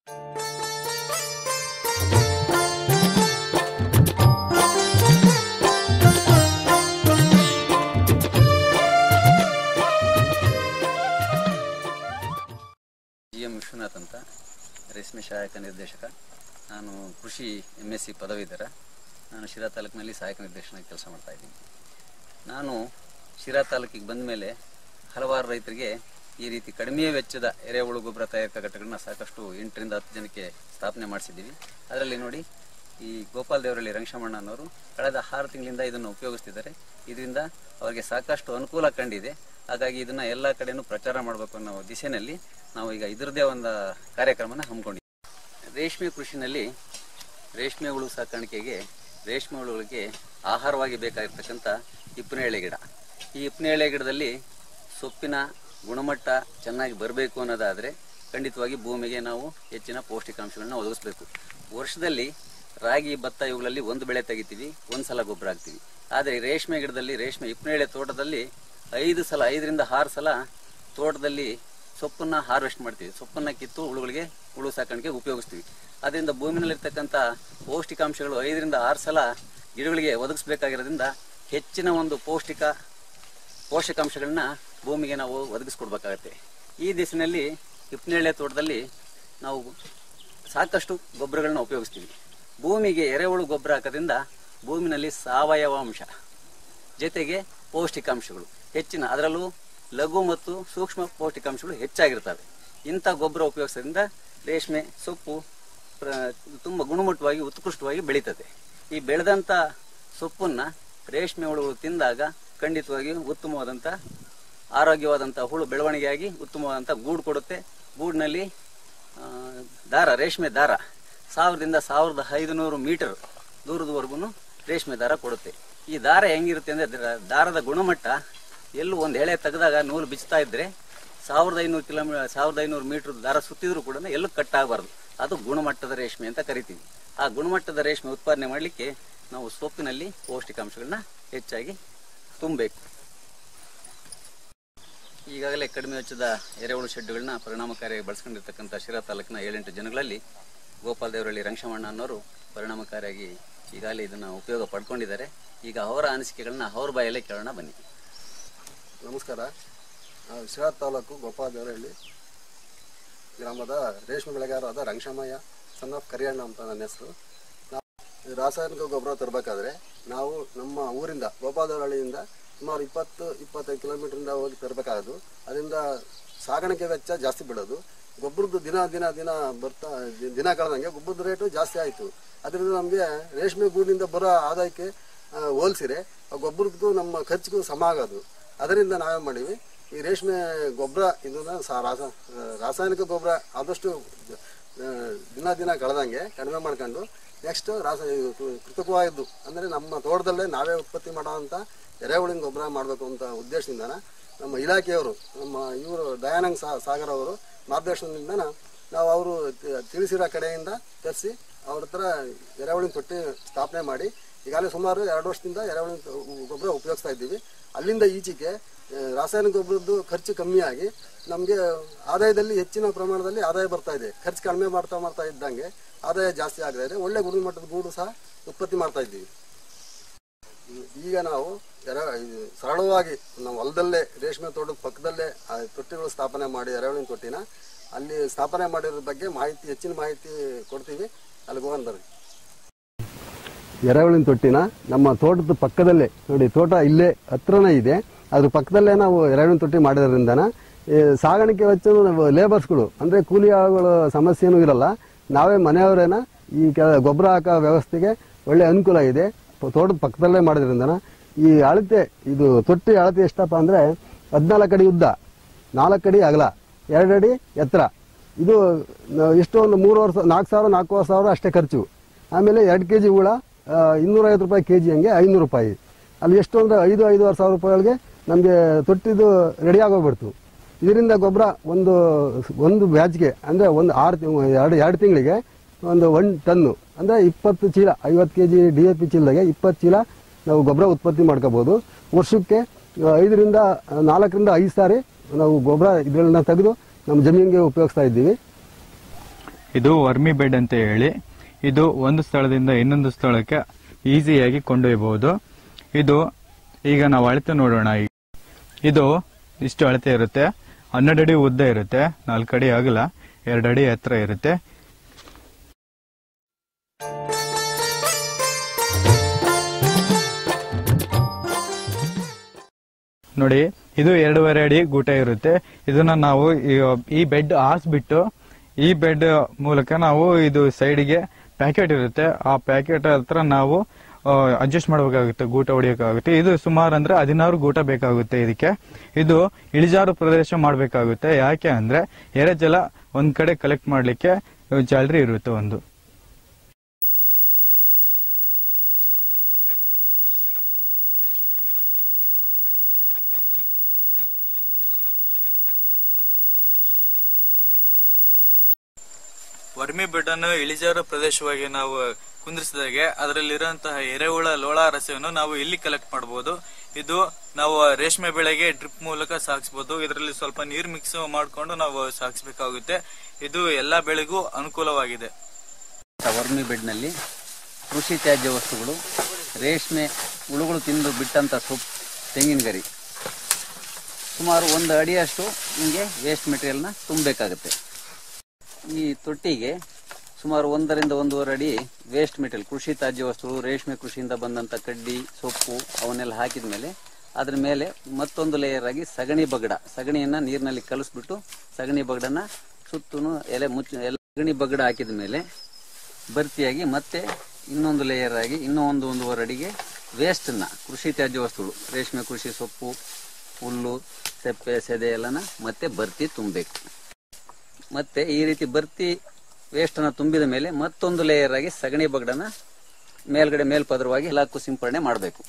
G M Vishwanath ಅಂತ ರೇಷ್ಮೆ ಸಹಾಯಕ ನಿರ್ದೇಶಕ ನಾನು ಕೃಷಿ ಎಮ್ ಎಸ್ ಸಿ ಪದವೀಧರ ನಾನು ಶಿರಾ ತಾಲೂಕಿನಲ್ಲಿ ಸಹಾಯಕ ನಿರ್ದೇಶನ ಕೆಲಸ ಮಾಡ್ತಾ ಇದ್ದೀನಿ ನಾನು ಶಿರಾ ತಾಲೂಕಿಗೆ ಬಂದ ಮೇಲೆ ಹಲವಾರು ರೈತರಿಗೆ ಈ ರೀತಿ ಕಡಿಮೆ ವೆಚ್ಚದ ಎರೆಹುಳು ಗೊಬ್ಬರ ತಯಾರಿಕಾ ಘಟಕಗಳನ್ನ ಸಾಕಷ್ಟು ಎಂಟರಿಂದ ಹತ್ತು ಜನಕ್ಕೆ ಸ್ಥಾಪನೆ ಮಾಡಿಸಿದ್ದೀವಿ ಅದರಲ್ಲಿ ನೋಡಿ ಈ ಗೋಪಾಲ್ ದೇವರಳ್ಳಿ ರಂಗಶಮಣ್ಣ ಅನ್ನೋರು ಕಳೆದ ಆರು ತಿಂಗಳಿಂದ ಇದನ್ನು ಉಪಯೋಗಿಸ್ತಿದ್ದಾರೆ ಇದರಿಂದ ಅವರಿಗೆ ಸಾಕಷ್ಟು ಅನುಕೂಲ ಕಂಡಿದೆ ಹಾಗಾಗಿ ಇದನ್ನ ಎಲ್ಲ ಕಡೆನೂ ಪ್ರಚಾರ ಮಾಡಬೇಕು ಅನ್ನೋ ದಿಶೆಯಲ್ಲಿ ನಾವು ಈಗ ಇದರದೇ ಒಂದು ಕಾರ್ಯಕ್ರಮನ ಹಮ್ಮಿಕೊಂಡಿದ್ದೀವಿ ರೇಷ್ಮೆ ಕೃಷಿನಲ್ಲಿ ರೇಷ್ಮೆ ಹುಳು ಸಾಕಾಣಿಕೆಗೆ ರೇಷ್ಮೆ ಹುಳುಗಳಿಗೆ ಆಹಾರವಾಗಿ ಬೇಕಾಗಿರ್ತಕ್ಕಂಥ ಇಪ್ಪನೇಳೆ ಗಿಡ ಈ ಇಪ್ಪನೇಳೆ ಗಿಡದಲ್ಲಿ ಸೊಪ್ಪಿನ ಗುಣಮಟ್ಟ ಚೆನ್ನಾಗಿ ಬರಬೇಕು ಅನ್ನೋದಾದರೆ ಖಂಡಿತವಾಗಿ ಭೂಮಿಗೆ ನಾವು ಹೆಚ್ಚಿನ ಪೌಷ್ಟಿಕಾಂಶಗಳನ್ನ ಒದಗಿಸ್ಬೇಕು ವರ್ಷದಲ್ಲಿ ರಾಗಿ ಭತ್ತ ಇವುಗಳಲ್ಲಿ ಒಂದು ಬೆಳೆ ತೆಗಿತೀವಿ ಒಂದು ಸಲ ಗೊಬ್ಬರ ಹಾಕ್ತೀವಿ ಆದರೆ ರೇಷ್ಮೆ ಗಿಡದಲ್ಲಿ ರೇಷ್ಮೆ ಇಪ್ಪನೇಳೆ ತೋಟದಲ್ಲಿ ಐದು ಸಲ ಐದರಿಂದ ಆರು ಸಲ ತೋಟದಲ್ಲಿ ಸೊಪ್ಪನ್ನ ಹಾರ್ವೆಸ್ಟ್ ಮಾಡ್ತೀವಿ ಸೊಪ್ಪನ್ನ ಕಿತ್ತು ಹುಳುಗಳಿಗೆ ಹುಳು ಸಾಕಾಣಿಕೆ ಉಪಯೋಗಿಸ್ತೀವಿ ಅದರಿಂದ ಭೂಮಿನಲ್ಲಿರ್ತಕ್ಕಂಥ ಪೌಷ್ಟಿಕಾಂಶಗಳು ಐದರಿಂದ ಆರು ಸಲ ಗಿಡಗಳಿಗೆ ಒದಗಿಸ್ಬೇಕಾಗಿರೋದ್ರಿಂದ ಹೆಚ್ಚಿನ ಒಂದು ಪೌಷ್ಟಿಕ ಪೋಷಕಾಂಶಗಳನ್ನ ಭೂಮಿಗೆ ನಾವು ಒದಗಿಸ್ಕೊಡ್ಬೇಕಾಗತ್ತೆ ಈ ದಿಸಿನಲ್ಲಿ ಹಿಪ್ನೇಳೆ ತೋಟದಲ್ಲಿ ನಾವು ಸಾಕಷ್ಟು ಗೊಬ್ಬರಗಳನ್ನ ಉಪಯೋಗಿಸ್ತೀವಿ ಭೂಮಿಗೆ ಎರೆಹುಳು ಗೊಬ್ಬರ ಹಾಕೋದ್ರಿಂದ ಭೂಮಿನಲ್ಲಿ ಸಾವಯವ ಅಂಶ ಜೊತೆಗೆ ಪೌಷ್ಟಿಕಾಂಶಗಳು ಹೆಚ್ಚಿನ ಅದರಲ್ಲೂ ಲಘು ಮತ್ತು ಸೂಕ್ಷ್ಮ ಪೌಷ್ಟಿಕಾಂಶಗಳು ಹೆಚ್ಚಾಗಿರ್ತವೆ ಇಂಥ ಗೊಬ್ಬರ ಉಪಯೋಗಿಸೋದ್ರಿಂದ ರೇಷ್ಮೆ ಸೊಪ್ಪು ಪ್ರ- ತುಂಬ ಗುಣಮಟ್ಟವಾಗಿ ಉತ್ಕೃಷ್ಟವಾಗಿ ಬೆಳೀತದೆ ಈ ಬೆಳೆದಂಥ ಸೊಪ್ಪನ್ನ ರೇಷ್ಮೆ ಹುಳುಗಳು ತಿಂದಾಗ ಖಂಡಿತವಾಗಿಯೂ ಉತ್ತಮವಾದಂಥ ಆರೋಗ್ಯವಾದಂಥ ಹುಳು ಬೆಳವಣಿಗೆಯಾಗಿ ಉತ್ತಮವಾದಂಥ ಗೂಡು ಕೊಡುತ್ತೆ ಗೂಡಿನಲ್ಲಿ ಆ, ದಾರ ರೇಷ್ಮೆ ದಾರ ಸಾವಿರದಿಂದ ಸಾವಿರದ ಐದುನೂರು ಮೀಟರ್ ದೂರದವರೆಗೂ ರೇಷ್ಮೆ ದಾರ ಕೊಡುತ್ತೆ ಈ ದಾರ ಹೆಂಗಿರುತ್ತೆ ಅಂದ್ರೆ ಅದರ ದಾರದ ಗುಣಮಟ್ಟ ಎಲ್ಲೂ ಒಂದು ಎಳೆ ತೆಗೆದಾಗ ನೂಲು ಬಿಚ್ತಾ ಇದ್ರೆ ಸಾವಿರದ ಐನೂರು ಕಿಲೋಮೀಟರ್ ಸಾವಿರದ ಐನೂರು ಮೀಟರ್ ದಾರ ಸುತ್ತಿದ್ರು ಕೂಡ ಎಲ್ಲೂ ಕಟ್ ಆಗಬಾರ್ದು ಅದು ಗುಣಮಟ್ಟದ ರೇಷ್ಮೆ ಅಂತ ಕರಿತೀವಿ ಆ ಗುಣಮಟ್ಟದ ರೇಷ್ಮೆ ಉತ್ಪಾದನೆ ಮಾಡಲಿಕ್ಕೆ ನಾವು ಸೊಪ್ಪಿನಲ್ಲಿ ಪೌಷ್ಟಿಕಾಂಶಗಳನ್ನ ಹೆಚ್ಚಾಗಿ ತುಂಬಬೇಕು ಈಗಾಗಲೇ ಕಡಿಮೆ ವೆಚ್ಚದ ಎರೆಹುಳು ಶೆಡ್ಡುಗಳನ್ನ ಪರಿಣಾಮಕಾರಿಯಾಗಿ ಬಳಸ್ಕೊಂಡಿರ್ತಕ್ಕಂಥ ಶಿರಾ ತಾಲೂಕಿನ ಏಳೆಂಟು ಜನಗಳಲ್ಲಿ ಗೋಪಾಲ್ ದೇವರಳ್ಳಿ ರಂಗಶಮಣ್ಣ ಅನ್ನೋರು ಪರಿಣಾಮಕಾರಿಯಾಗಿ ಈಗಾಗಲೇ ಇದನ್ನ ಉಪಯೋಗ ಪಡ್ಕೊಂಡಿದ್ದಾರೆ ಈಗ ಅವರ ಅನಿಸಿಕೆಗಳನ್ನ ಅವ್ರ ಬಾಯಲ್ಲೇ ಕೇಳೋಣ ಬನ್ನಿ ನಮಸ್ಕಾರ ನಾವು ಶಿರಾ ತಾಲೂಕು ಗೋಪಾಲದೇವರಹಳ್ಳಿ ಗ್ರಾಮದ ರೇಷ್ಮೆ ಬೆಳೆಗಾರರಾದ ರಂಗಶಮಯ್ಯ ಸನ್ ಆಫ್ ಕರಿಯಣ್ಣ ಅಂತ ನನ್ನ ಹೆಸರು ನಾವು ಈ ರಾಸಾಯನಿಕ ಗೊಬ್ಬರ ತರಬೇಕಾದ್ರೆ ನಾವು ನಮ್ಮ ಊರಿಂದ ಗೋಪಾಲದೇವರಹಳ್ಳಿಯಿಂದ ಸುಮಾರು ಇಪ್ಪತ್ತು ಇಪ್ಪತ್ತೈದು ಕಿಲೋಮೀಟ್ರಿಂದ ಹೋಗಿ ತರಬೇಕಾಗೋದು ಅದರಿಂದ ಸಾಗಾಣಿಕೆ ವೆಚ್ಚ ಜಾಸ್ತಿ ಬೀಳೋದು ಗೊಬ್ಬರದ್ದು ದಿನ ದಿನ ದಿನ ಬರ್ತಾ ದಿ- ದಿನ ಕಳೆದಂಗೆ ಗೊಬ್ಬರದ ರೇಟು ಜಾಸ್ತಿ ಆಯಿತು ಅದರಿಂದ ನಮಗೆ ರೇಷ್ಮೆ ಗೂಡಿನಿಂದ ಬರೋ ಆದಾಯಕ್ಕೆ ಆ, ಹೋಲ್ಸಿರೆ ಆ ಗೊಬ್ಬರಕ್ಕೂ ನಮ್ಮ ಖರ್ಚಿಗೂ ಸಮ ಆಗೋದು ಅದರಿಂದ ನಾವೇನು ಮಾಡೀವಿ ಈ ರೇಷ್ಮೆ ಗೊಬ್ಬರ ಇದನ್ನ ಸಾ- ರಾಸ ಆ, ರಾಸಾಯನಿಕ ಗೊಬ್ಬರ ಆದಷ್ಟು ಆ, ದಿನ ದಿನ ಕಳೆದಂಗೆ ಕಡಿಮೆ ಮಾಡ್ಕೊಂಡು ನೆಕ್ಸ್ಟ್ ರಾಸ ಇದು ಕೃ- ಕೃತಕವಾಗಿದ್ದು ಅಂದರೆ ನಮ್ಮ ತೋಟದಲ್ಲೇ ನಾವೇ ಉತ್ಪತ್ತಿ ಮಾಡೋವಂಥ ಎರೆಹುಳಿನ ಗೊಬ್ಬರ ಮಾಡಬೇಕು ಅಂತ ಉದ್ದೇಶದಿಂದ ನಮ್ಮ ಇಲಾಖೆಯವರು ನಮ್ಮ ಇವರು ದಯಾನಂದ್ ಸಾ ಸಾಗರ್ ಅವರು ಮಾರ್ಗದರ್ಶನದಿಂದ ನಾವು ಅವರು ತಿಳಿಸಿರೋ ಕಡೆಯಿಂದ ತರಿಸಿ ಅವ್ರ ಹತ್ರ ಎರೆಹುಳಿನ ತೊಟ್ಟಿ ಸ್ಥಾಪನೆ ಮಾಡಿ ಈಗಾಗಲೇ ಸುಮಾರು ಎರಡು ವರ್ಷದಿಂದ ಎರೆಹುಳಿನ ಗೊಬ್ಬರ ಉಪಯೋಗಿಸ್ತಾ ಇದ್ದೀವಿ ಅಲ್ಲಿಂದ ಈಚೆಗೆ ಆ, ರಾಸಾಯನಿಕ ಗೊಬ್ಬರದ್ದು ಖರ್ಚು ಕಮ್ಮಿ ಆಗಿ ನಮಗೆ ಆದಾಯದಲ್ಲಿ ಹೆಚ್ಚಿನ ಪ್ರಮಾಣದಲ್ಲಿ ಆದಾಯ ಬರ್ತಾ ಇದೆ ಖರ್ಚು ಕಡಿಮೆ ಮಾಡ್ತಾ ಮಾಡ್ತಾ ಇದ್ದಂಗೆ ಆದಾಯ ಜಾಸ್ತಿ ಆಗ್ತಾ ಇದೆ ಒಳ್ಳೆ ಗುಣಮಟ್ಟದ ಗೂಡು ಸಹ ಉತ್ಪತ್ತಿ ಮಾಡ್ತಾ ಇದ್ದೀವಿ ಈಗ ನಾವು ಎರ ಇದು ಸರಳವಾಗಿ ನಾವು ಹೊಲದಲ್ಲೇ ರೇಷ್ಮೆ ತೋಟದ ಪಕ್ಕದಲ್ಲೇ ಆ ತೊಟ್ಟಿಗಳು ಸ್ಥಾಪನೆ ಮಾಡಿ ಎರೆಹುಳಿನ ತೊಟ್ಟಿನ ಅಲ್ಲಿ ಸ್ಥಾಪನೆ ಮಾಡಿರೋ ಬಗ್ಗೆ ಮಾಹಿತಿ ಹೆಚ್ಚಿನ ಮಾಹಿತಿ ಕೊಡ್ತೀವಿ ಅಲ್ಲಿಗೆ ಹೋಗೋಣ ಬರ್ರಿ ಎರೆಹುಳಿನ ತೊಟ್ಟಿನ ನಮ್ಮ ತೋಟದ ಪಕ್ಕದಲ್ಲೇ ನೋಡಿ ತೋಟ ಇಲ್ಲೇ ಹತ್ರನೇ ಇದೆ ಅದ್ರ ಪಕ್ಕದಲ್ಲೇ ನಾವು ಎರೆಹುಳಿನ ತೊಟ್ಟಿ ಮಾಡಿದ್ರಿಂದನ ಈ ಸಾಗಾಣಿಕೆ ವೆಚ್ಚ ಲೇಬರ್ಸ್ಗಳು ಅಂದ್ರೆ ಕೂಲಿ ಆಳುಗಳ ಸಮಸ್ಯೆನೂ ಇರಲ್ಲ ನಾವೇ ಮನೆಯವರೇನ ಈ ಕೆಲ ಗೊಬ್ಬರ ಹಾಕೋ ವ್ಯವಸ್ಥೆಗೆ ಒಳ್ಳೆ ಅನುಕೂಲ ಇದೆ ಪ- ತೋಟದ ಪಕ್ಕದಲ್ಲೇ ಮಾಡೋದ್ರಿಂದನ ಈ ಅಳತೆ ಇದು ತೊಟ್ಟಿ ಅಳತೆ ಎಷ್ಟಪ್ಪ ಅಂದ್ರೆ ಹದಿನಾಲ್ಕು ಅಡಿ ಉದ್ದ ನಾಲ್ಕು ಅಡಿ ಅಗಲ ಎರಡು ಅಡಿ ಎತ್ತರ ಇದು ನ- ಇಷ್ಟು ಒಂದು ಮೂರು ವರ್ಷ ನಾಲ್ಕು ಸಾವಿರ ನಾಲ್ಕೂವರೆ ಸಾವಿರ ಅಷ್ಟೇ ಖರ್ಚು ಆಮೇಲೆ ಎರಡು ಕೆ ಜಿ ಹುಳ ಇನ್ನೂರೈವತ್ತು ರೂಪಾಯಿ ಕೆ ಜಿ ಹಂಗೆ ಐನೂರು ರೂಪಾಯಿ ಅಲ್ಲಿ ಎಷ್ಟು ಅಂದರೆ ಐದು ಐದೂವರೆ ಸಾವಿರ ರೂಪಾಯಿಗಳಿಗೆ ನಮಗೆ ತೊಟ್ಟಿದ್ದು ರೆಡಿ ಆಗೋಗ್ಬಿಡ್ತು ಇದರಿಂದ ಗೊಬ್ಬರ ಒಂದು ಒಂದು ಬ್ಯಾಚ್ಗೆ ಅಂದರೆ ಒಂದು ಆರು ತಿಂಗ್- ಎರಡು ಎರಡು ತಿಂಗಳಿಗೆ ಒಂದು ಒನ್ ಟನ್ನು ಅಂದರೆ ಇಪ್ಪತ್ತು ಚೀಲ ಐವತ್ತು K G D A P ಚೀಲದಾಗೆ ಇಪ್ಪತ್ತು ಚೀಲ ನಾವು ಗೊಬ್ಬರ ಉತ್ಪತ್ತಿ ಮಾಡ್ಕೋಬೋದು ವರ್ಷಕ್ಕೆ ಆ, ಐದರಿಂದ ಆ, ನಾಲ್ಕರಿಂದ ಐದು ಸಾರಿ ನಾವು ಗೊಬ್ಬರ ಇದನ್ನ ತೆಗೆದು ನಮ್ಮ ಜಮೀನಿಗೆ ಉಪಯೋಗಿಸ್ತಾ ಇದ್ದೀವಿ ಇದು ವರ್ಮಿ ಬೆಡ್ ಅಂತ ಹೇಳಿ ಇದು ಒಂದು ಸ್ಥಳದಿಂದ ಇನ್ನೊಂದು ಸ್ಥಳಕ್ಕೆ ಈಸಿಯಾಗಿ ಕೊಂಡೊಯ್ಯಬಹುದು ಇದು ಈಗ ನಾವು ಅಳತೆ ನೋಡೋಣ ಈಗ. ಇದು ಇಷ್ಟು ಅಳತೆ ಇರುತ್ತೆ ಹನ್ನೆರಡು ಅಡಿ ಉದ್ದ ಇರುತ್ತೆ ನಾಲ್ಕು ಅಡಿ ಅಗಲ ಎರಡು ಅಡಿ ಎತ್ತರ ಇರುತ್ತೆ ನೋಡಿ ಇದು ಎರಡೂವರೆ ಅಡಿ ಗೂಟ ಇರುತ್ತೆ ಇದನ್ನ ನಾವು ಈ- ಈ ಬೆಡ್ ಹಾಸ್ಬಿಟ್ಟು ಈ ಬೆಡ್ ಮೂಲಕ ನಾವು ಇದು ಸೈಡ್ಗೆ ಪ್ಯಾಕೆಟ್ ಇರುತ್ತೆ ಆ ಪ್ಯಾಕೆಟ್ ಹತ್ರ ನಾವು ಅಡ್ಜಸ್ಟ್ ಮಾಡಬೇಕಾಗುತ್ತೆ ಗೂಟ ಹೊಡಿಯೋಕ್ಕಾಗುತ್ತೆ ಇದು ಸುಮಾರು ಅಂದ್ರೆ ಹದಿನಾರು ಗೂಟ ಬೇಕಾಗುತ್ತೆ ಇದಕ್ಕೆ ಇದು ಇಳಿಜಾರು ಪ್ರದೇಶ ಮಾಡಬೇಕಾಗುತ್ತೆ ಯಾಕೆ ಅಂದ್ರೆ ಎರೆಜಲ ಒಂದ್ ಕಡೆ ಕಲೆಕ್ಟ್ ಮಾಡ್ಲಿಕ್ಕೆ ಜಾಲರಿ ಇರುತ್ತೆ ಒಂದು ವರ್ಮಿ ಬೆಡ್ ಅನ್ನು ಇಳಿಜಾರು ಪ್ರದೇಶವಾಗಿ ನಾವು ಕುಂದಿರಿಸಿದಾಗೆ ಅದರಲ್ಲಿರುವಂತಹ ಎರೆಹುಳ ಲೋಳ ರಸವನ್ನು ನಾವು ಇಲ್ಲಿ ಕಲೆಕ್ಟ್ ಮಾಡಬಹುದು ಇದು ನಾವು ರೇಷ್ಮೆ ಬೆಳೆಗೆ ಡ್ರಿಪ್ ಮೂಲಕ ಸಾಗಿಸಬಹುದು ಇದರಲ್ಲಿ ಸ್ವಲ್ಪ ನೀರು ಮಿಕ್ಸ್ ಮಾಡಿಕೊಂಡು ನಾವು ಸಾಗಿಸಬೇಕಾಗುತ್ತೆ ಇದು ಎಲ್ಲಾ ಬೆಳೆಗೂ ಅನುಕೂಲವಾಗಿದೆ ವರ್ಮಿ ಬೆಡ್ನಲ್ಲಿ ಕೃಷಿ ತ್ಯಾಜ್ಯ ವಸ್ತುಗಳು ರೇಷ್ಮೆ ಹುಳುಗಳು ತಿಂದು ಬಿಟ್ಟಂತ ಸೊಪ್ಪು ತೆಂಗಿನ ಗರಿ ಸುಮಾರು ಒಂದು ಅಡಿಯಷ್ಟು ಹಿಂಗೆ ವೇಸ್ಟ್ ಮೆಟೀರಿಯಲ್ನ ತುಂಬಬೇಕಾಗುತ್ತೆ ಈ ತೊಟ್ಟಿಗೆ ಸುಮಾರು ಒಂದರಿಂದ ಒಂದೂವರೆ ಅಡಿ ವೇಸ್ಟ್ ಮೆಟೀರಿಯಲ್ ಕೃಷಿ ತ್ಯಾಜ್ಯ ವಸ್ತುಗಳು ರೇಷ್ಮೆ ಕೃಷಿಯಿಂದ ಬಂದಂತ ಕಡ್ಡಿ ಸೊಪ್ಪು ಅವನ್ನೆಲ್ಲ ಹಾಕಿದ ಮೇಲೆ ಅದ್ರ ಮೇಲೆ ಮತ್ತೊಂದು ಲೇಯರ್ ಆಗಿ ಸಗಣಿ ಬಗಡ ಸಗಣಿಯನ್ನ ನೀರಿನಲ್ಲಿ ಕಲಿಸ್ಬಿಟ್ಟು ಸಗಣಿ ಬಗಡನ್ನ ಸುತ್ತೂ ಎಲೆ ಮುಚ್ಚ ಎಲ್ಲ ಸಗಣಿ ಬಗಡ ಹಾಕಿದ ಮೇಲೆ ಭರ್ತಿಯಾಗಿ ಮತ್ತೆ ಇನ್ನೊಂದು ಲೇಯರ್ ಆಗಿ ಇನ್ನೂ ಒಂದು ಒಂದೂವರೆ ಅಡಿಗೆ ವೇಸ್ಟನ್ನ ಕೃಷಿ ತ್ಯಾಜ್ಯ ವಸ್ತುಗಳು ರೇಷ್ಮೆ ಕೃಷಿ ಸೊಪ್ಪು ಹುಲ್ಲು ಸೆಪ್ಪೆ ಸೆದೆ ಎಲ್ಲನ ಮತ್ತೆ ಭರ್ತಿ ತುಂಬಬೇಕು ಮತ್ತೆ ಈ ರೀತಿ ಭರ್ತಿ ವೇಸ್ಟ್ ಅನ್ನ ತುಂಬಿದ ಮೇಲೆ ಮತ್ತೊಂದು ಲೇಯರ್ ಆಗಿ ಸಗಣಿ ಬಗಡನ ಮೇಲ್ಗಡೆ ಮೇಲ್ಪದರವಾಗಿ ಎಲ್ಲಕ್ಕೂ ಸಿಂಪರಣೆ ಮಾಡಬೇಕು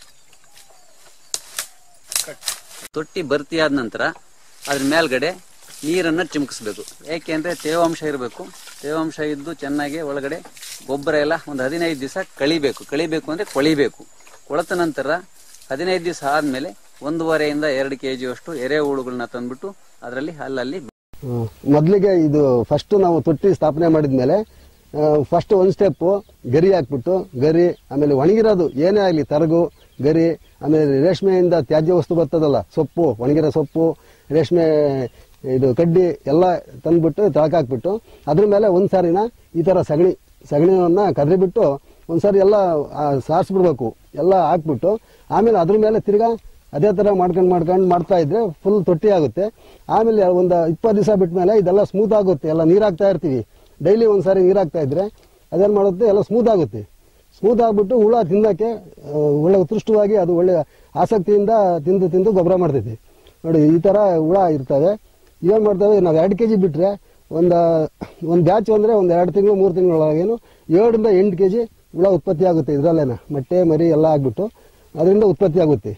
ತೊಟ್ಟಿ ಭರ್ತಿ ಆದ ನಂತರ ಅದ್ರ ಮೇಲ್ಗಡೆ ನೀರನ್ನ ಚಿಮುಕಿಸ್ಬೇಕು ಯಾಕೆಂದ್ರೆ ತೇವಾಂಶ ಇರಬೇಕು ತೇವಾಂಶ ಇದ್ದು ಚೆನ್ನಾಗಿ ಒಳಗಡೆ ಗೊಬ್ಬರ ಎಲ್ಲ ಒಂದು ಹದಿನೈದು ದಿವಸ ಕಳಿಬೇಕು ಕಳಿಬೇಕು ಅಂದ್ರೆ ಕೊಳಿಬೇಕು ಕೊಳೆತ ನಂತರ ಹದಿನೈದು ದಿವಸ ಆದ್ಮೇಲೆ ಒಂದೂವರೆಯಿಂದ ಎರಡು ಕೆಜಿ ಅಷ್ಟು ಎರೆಹುಳುಗಳನ್ನ ತಂದ್ಬಿಟ್ಟು ಅದರಲ್ಲಿ ಅಲ್ಲಲ್ಲಿ ಮೊದಲಿಗೆ ಇದು ಫಸ್ಟ್ ನಾವು ತೊಟ್ಟಿ ಸ್ಥಾಪನೆ ಮಾಡಿದ್ಮೇಲೆ ಫಸ್ಟ್ ಒಂದು ಸ್ಟೆಪ್ಪು ಗರಿ ಹಾಕ್ಬಿಟ್ಟು ಗರಿ ಆಮೇಲೆ ಒಣಗಿರೋದು ಏನೇ ಆಗಲಿ ತರಗು ಗರಿ ಆಮೇಲೆ ರೇಷ್ಮೆಯಿಂದ ತ್ಯಾಜ್ಯ ವಸ್ತು ಬರ್ತದಲ್ಲ ಸೊಪ್ಪು ಒಣಗಿರೋ ಸೊಪ್ಪು ರೇಷ್ಮೆ ಇದು ಕಡ್ಡಿ ಎಲ್ಲ ತಂದ್ಬಿಟ್ಟು ತಳಕಾಕ್ಬಿಟ್ಟು ಅದ್ರ ಮೇಲೆ ಒಂದು ಸಾರಿನ ಈ ಥರ ಸಗಣಿ ಸಗಣಿಯನ್ನ ಕದರಿಬಿಟ್ಟು ಒಂದ್ಸಾರಿ ಎಲ್ಲ ಆ, ಸಾರಿಸ್ಬಿಡ್ಬೇಕು ಎಲ್ಲ ಹಾಕ್ಬಿಟ್ಟು ಆಮೇಲೆ ಅದ್ರ ಮೇಲೆ ತಿರ್ಗಾ ಅದೇ ಥರ ಮಾಡ್ಕೊಂಡು ಮಾಡ್ಕೊಂಡು ಮಾಡ್ತಾ ಇದ್ರೆ ಫುಲ್ ತೊಟ್ಟಿ ಆಗುತ್ತೆ ಆಮೇಲೆ ಒಂದು ಇಪ್ಪತ್ತು ದಿವಸ ಬಿಟ್ಟ ಮೇಲೆ ಇದೆಲ್ಲ ಸ್ಮೂತ್ ಆಗುತ್ತೆ ಎಲ್ಲ ನೀರು ಹಾಕ್ತಾ ಇರ್ತೀವಿ ಡೈಲಿ ಒಂದ್ಸಾರಿ ನೀರು ಹಾಕ್ತಾ ಇದ್ರೆ ಅದೇನು ಮಾಡುತ್ತೆ ಎಲ್ಲ ಸ್ಮೂತ್ ಆಗುತ್ತೆ ಸ್ಮೂತ್ ಆಗ್ಬಿಟ್ಟು ಹುಳ ತಿನ್ನಕ್ಕೆ ಆ, ಒಳ್ಳೆ ಉತ್ಕೃಷ್ಟವಾಗಿ ಅದು ಒಳ್ಳೆ ಆಸಕ್ತಿಯಿಂದ ತಿಂದು ತಿಂದು ಗೊಬ್ಬರ ಮಾಡ್ತೈತಿ ನೋಡಿ ಈ ಥರ ಹುಳ ಇರ್ತವೆ ಏನು ಮಾಡ್ತವೆ ನಾವು ಎರಡು ಕೆ ಜಿ ಬಿಟ್ಟರೆ ಒಂದು ಒಂದು ಬ್ಯಾಚ್ ಅಂದರೆ ಒಂದು ಎರಡು ತಿಂಗಳು ಮೂರು ತಿಂಗಳೊಳಗೇನು ಏಳರಿಂದ ಎಂಟು ಕೆ ಜಿ ಹುಳ ಉತ್ಪತ್ತಿ ಆಗುತ್ತೆ ಇದರಲ್ಲೇನ ಮೊಟ್ಟೆ ಮರಿ ಎಲ್ಲ ಆಗ್ಬಿಟ್ಟು ಅದರಿಂದ ಉತ್ಪತ್ತಿ ಆಗುತ್ತೆ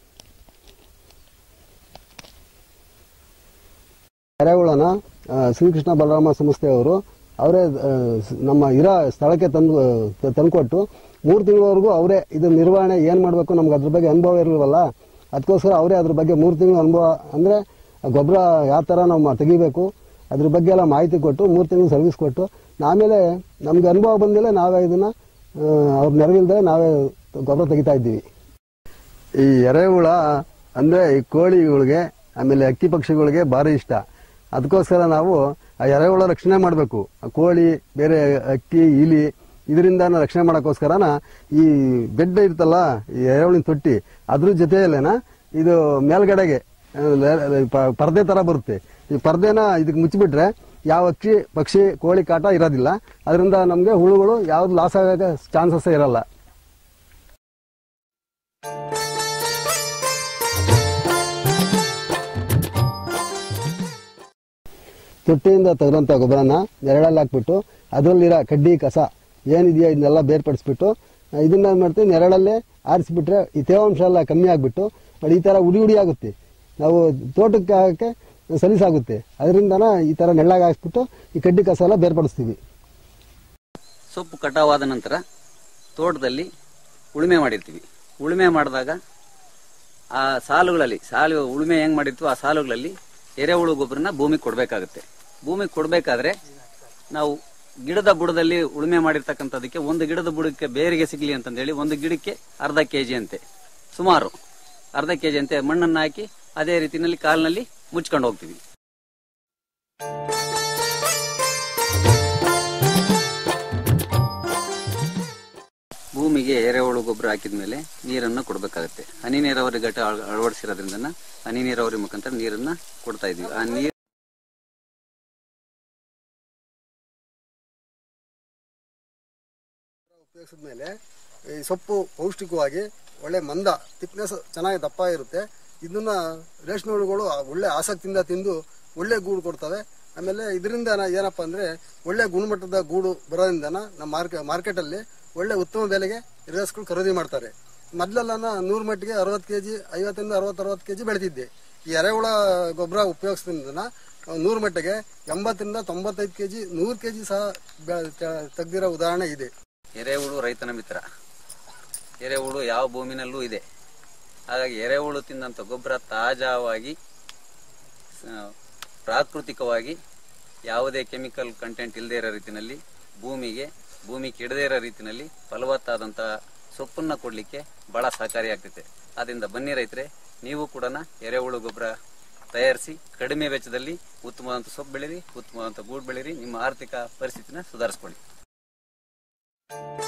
ಎರೆಹುಳನ ಆ, ಶ್ರೀಕೃಷ್ಣ ಬಲರಾಮ ಸಂಸ್ಥೆಯವರು ಅವರೇ ಆ, ಸ್- ನಮ್ಮ ಇರೋ ಸ್ಥಳಕ್ಕೆ ತಂದು ತ- ತಂದ್ಕೊಟ್ಟು ಮೂರು ತಿಂಗಳವರೆಗೂ ಅವರೇ ಇದು ನಿರ್ವಹಣೆ ಏನು ಮಾಡಬೇಕು ನಮ್ಗೆ ಅದ್ರ ಬಗ್ಗೆ ಅನುಭವ ಇರಲ್ವಲ್ಲ ಅದಕ್ಕೋಸ್ಕರ ಅವರೇ ಅದ್ರ ಬಗ್ಗೆ ಮೂರು ತಿಂಗಳು ಅನುಭವ ಅಂದರೆ ಗೊಬ್ಬರ ಯಾವ ಥರ ನಾವು ಮಾ- ತೆಗಿಬೇಕು ಅದ್ರ ಬಗ್ಗೆ ಎಲ್ಲ ಮಾಹಿತಿ ಕೊಟ್ಟು ಮೂರು ತಿಂಗಳು ಸರ್ವಿಸ್ ಕೊಟ್ಟು ಆಮೇಲೆ ನಮ್ಗೆ ಅನುಭವ ಬಂದಮೇಲೆ ನಾವೇ ಇದನ್ನು ಅವ್ರ ನೆರವಿಲ್ಲದೆ ನಾವೇ ಗೊಬ್ಬರ ತೆಗಿತಾ ಇದ್ದೀವಿ ಈ ಎರೆಹುಳ ಅಂದ್ರೆ ಈ ಕೋಳಿಗಳಿಗೆ ಆಮೇಲೆ ಅಕ್ಕಿ ಪಕ್ಷಿಗಳಿಗೆ ಭಾರಿ ಇಷ್ಟ ಅದಕ್ಕೋಸ್ಕರ ನಾವು ಆ ಎರೆಹುಳ ರಕ್ಷಣೆ ಮಾಡಬೇಕು ಕೋಳಿ ಬೇರೆ ಅಕ್ಕಿ ಇಲಿ ಇದರಿಂದ ರಕ್ಷಣೆ ಮಾಡೋಕ್ಕೋಸ್ಕರನ ಈ ಬೆಡ್ ಇರ್ತಲ್ಲ ಈ ಎರೆಹುಳಿನ ತೊಟ್ಟಿ ಅದ್ರ ಜೊತೆಯಲ್ಲೇನ ಇದು ಮೇಲ್ಗಡೆಗೆ ಆ, ಪ- ಪರ್ದೆ ತರ ಬರುತ್ತೆ ಈ ಪರ್ದೆನ ಇದಕ್ಕೆ ಮುಚ್ಚಿಬಿಟ್ರೆ ಯಾವ ಅಕ್ಕಿ ಪಕ್ಷಿ ಕೋಳಿ ಕಾಟ ಇರೋದಿಲ್ಲ ಅದರಿಂದ ನಮಗೆ ಹುಳುಗಳು ಯಾವ್ದು ಲಾಸ್ ಆಗೋ ಚಾನ್ಸಸ್ ಇರಲ್ಲ ತೊಟ್ಟಿಯಿಂದ ತೆಗೆದಂಥ ಗೊಬ್ಬರನ ನೆರಳಲ್ಲಿ ಹಾಕ್ಬಿಟ್ಟು ಅದರಲ್ಲಿರೋ ಕಡ್ಡಿ ಕಸ ಏನಿದೆಯೋ ಇದನ್ನೆಲ್ಲ ಬೇರ್ಪಡಿಸ್ಬಿಟ್ಟು ಆ, ಇದನ್ನ ಏನ್ ಮಾಡ್ತೀವಿ ನೆರಳಲ್ಲೇ ಆರಿಸ್ಬಿಟ್ರೆ ಈ ತೇವಾಂಶ ಎಲ್ಲ ಕಮ್ಮಿ ಆಗಿಬಿಟ್ಟು ನೋಡಿ ಈ ಥರ ಉಡಿ ಉಡಿ ಆಗುತ್ತೆ ನಾವು ತೋಟಕ್ಕೆ ಹಾಕಕ್ಕೆ ಸಲೀಸಾಗುತ್ತೆ ಅದರಿಂದನ ಈ ಥರ ನೆಳ್ಳಾಗಿ ಹಾಕ್ಬಿಟ್ಟು ಈ ಕಡ್ಡಿ ಕಸ ಎಲ್ಲ ಬೇರ್ಪಡಿಸ್ತೀವಿ ಸೊಪ್ಪು ಕಟಾವಾದ ನಂತರ ತೋಟದಲ್ಲಿ ಉಳುಮೆ ಮಾಡಿರ್ತೀವಿ ಉಳುಮೆ ಮಾಡಿದಾಗ ಆ ಸಾಲುಗಳಲ್ಲಿ ಸಾಲು ಉಳುಮೆ ಹೆಂಗ್ ಮಾಡಿರ್ತೀವೋ ಆ ಸಾಲುಗಳಲ್ಲಿ ಎರೆಹುಳು ಗೊಬ್ಬರನ ಭೂಮಿಗೆ ಕೊಡಬೇಕಾಗುತ್ತೆ ಭೂಮಿಗೆ ಕೊಡಬೇಕಾದ್ರೆ ನಾವು ಗಿಡದ ಬುಡದಲ್ಲಿ ಉಳುಮೆ ಮಾಡಿರ್ತಕ್ಕಂಥದಕ್ಕೆ ಒಂದು ಗಿಡದ ಬುಡಕ್ಕೆ ಬೇರಿಗೆ ಸಿಗ್ಲಿ ಅಂತಂದೇಳಿ ಒಂದು ಗಿಡಕ್ಕೆ ಅರ್ಧ ಕೆಜಿ ಅಂತೆ ಸುಮಾರು ಅರ್ಧ ಕೆಜಿ ಅಂತೆ ಮಣ್ಣನ್ನು ಹಾಕಿ ಅದೇ ರೀತಿನಲ್ಲಿ ಕಾಲಿನಲ್ಲಿ ಮುಚ್ಕೊಂಡು ಹೋಗ್ತೀವಿ ಭೂಮಿಗೆ ಎರೆಹುಳು ಗೊಬ್ಬರ ಹಾಕಿದ ಮೇಲೆ ನೀರನ್ನು ಕೊಡಬೇಕಾಗುತ್ತೆ ಹನಿ ನೀರಾವರಿ ಘಟ ಅಳ- ಅಳವಡಿಸಿರೋದ್ರಿಂದ ಹನಿ ನೀರಾವರಿ ಮುಖಾಂತರ ನೀರನ್ನ ಕೊಡ್ತಾ ಇದೀವಿ ಆ ನೀರು ಉಪಯೋಗಿಸಿದ ಮೇಲೆ ಈ ಸೊಪ್ಪು ಪೌಷ್ಟಿಕವಾಗಿ ಒಳ್ಳೆ ಮಂದ ತಿಕ್ನೆಸ್ ಚೆನ್ನಾಗಿ ದಪ್ಪ ಇರುತ್ತೆ ಇದನ್ನ ರೇಷ್ಮೆ ಹುಳುಗಳು ಆ ಒಳ್ಳೆ ಆಸಕ್ತಿಯಿಂದ ತಿಂದು ಒಳ್ಳೆ ಗೂಡು ಕೊಡ್ತವೆ ಆಮೇಲೆ ಇದರಿಂದ ಏನಪ್ಪ ಅಂದ್ರೆ ಒಳ್ಳೆ ಗುಣಮಟ್ಟದ ಗೂಡು ಬರೋದ್ರಿಂದ ನಮ್ಮ ಮಾರ್ಕೆ ಮಾರ್ಕೆಟಲ್ಲಿ ಒಳ್ಳೆ ಉತ್ತಮ ಬೆಲೆಗೆ ರೇಸ್ಗಳು ಖರೀದಿ ಮಾಡ್ತಾರೆ ಮೊದಲೆಲ್ಲ ನೂರು ಮಟ್ಟಿಗೆ ಅರವತ್ತು ಕೆಜಿ ಐವತ್ತರಿಂದ ಅರವತ್ತು ಅರವತ್ತು ಕೆಜಿ ಬೆಳೆದಿದ್ದೆ ಈ ಎರೆಹುಳ ಗೊಬ್ಬರ ಉಪಯೋಗಿಸೋದ್ರಿಂದ ನೂರು ಮಟ್ಟಿಗೆ ಎಂಬತ್ತರಿಂದ ತೊಂಬತ್ತೈದು ಕೆಜಿ ನೂರು ಕೆಜಿ ಸಹ ಬೆ- ತ- ತೆಗ್ದಿರೋ ಉದಾಹರಣೆ ಇದೆ ಎರೆಹುಳು ರೈತನ ಮಿತ್ರ ಎರೆಹುಳು ಯಾವ ಭೂಮಿನಲ್ಲೂ ಇದೆ ಹಾಗಾಗಿ ಎರೆಹುಳು ತಿಂದಂತ ಗೊಬ್ಬರ ತಾಜಾವಾಗಿ ಸ- ಪ್ರಾಕೃತಿಕವಾಗಿ ಯಾವುದೇ ಕೆಮಿಕಲ್ ಕಂಟೆಂಟ್ ಇಲ್ಲದೇ ಇರೋ ರೀತಿನಲ್ಲಿ ಭೂಮಿಗೆ ಭೂಮಿ ಕೆಡದೇ ಇರೋ ರೀತಿನಲ್ಲಿ ಫಲವತ್ತಾದಂತಹ ಸೊಪ್ಪನ್ನ ಕೊಡ್ಲಿಕ್ಕೆ ಬಹಳ ಸಹಕಾರಿಯಾಗ್ತೈತೆ ಆದ್ರಿಂದ ಬನ್ನಿ ರೈತರೆ ನೀವು ಕೂಡ ಎರೆಹುಳು ಗೊಬ್ಬರ ತಯಾರಿಸಿ ಕಡಿಮೆ ವೆಚ್ಚದಲ್ಲಿ ಉತ್ತಮವಾದಂಥ ಸೊಪ್ಪು ಬೆಳೀರಿ ಉತ್ತಮವಾದಂಥ ಗೂಡು ಬೆಳೀರಿ ನಿಮ್ಮ ಆರ್ಥಿಕ ಪರಿಸ್ಥಿತಿನ ಸುಧಾರಿಸ್ಕೊಳ್ಳಿ